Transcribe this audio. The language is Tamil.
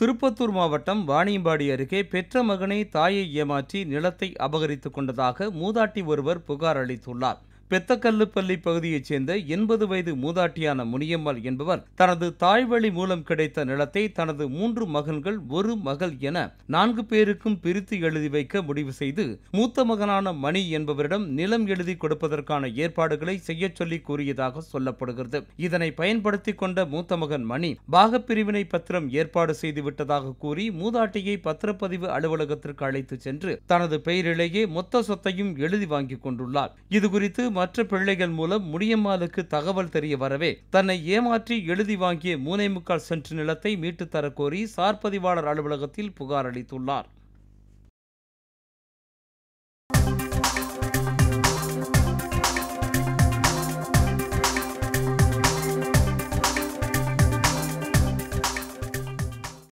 திருப்பத்தூர் மாவட்டம் வாணியம்பாடி அருகே பெற்ற மகனை தாயை ஏமாற்றி நிலத்தை அபகரித்துக் கொண்டதாக மூதாட்டி ஒருவர் புகார் அளித்துள்ளார் பெத்தக்கல்லுப்பள்ளி பகுதியைச் சேர்ந்த எண்பது வயது மூதாட்டியான முனியம்மாள் என்பவர் தனது தாய்வழி மூலம் கிடைத்த நிலத்தை தனது மூன்று மகன்கள் ஒரு மகள் என நான்கு பேருக்கும் பிரித்து எழுதி வைக்க முடிவு செய்து மூத்த மகனான மணி என்பவரிடம் நிலம் எழுதி கொடுப்பதற்கான ஏற்பாடுகளை செய்யச் சொல்லி கூறியதாக சொல்லப்படுகிறது இதனை பயன்படுத்திக் கொண்ட மூத்த மகன் மணி பாகப்பிரிவினை பத்திரம் ஏற்பாடு செய்து விட்டதாக கூறி மூதாட்டியை பத்திரப்பதிவு அலுவலகத்திற்கு அழைத்துச் சென்று தனது பெயரிலேயே மொத்த சொத்தையும் எழுதி வாங்கிக் கொண்டுள்ளார் இதுகுறித்து மற்ற பிள்ளைகள் மூலம் முடியம்மாளுக்கு தகவல் தெரிய வரவே தன்னை ஏமாற்றி எழுதி வாங்கிய மூனே முக்கால் சென்ட் நிலத்தை மீட்டுத் தரக் கோரி சார் பதிவாளர் அலுவலகத்தில் புகார் அளித்துள்ளார்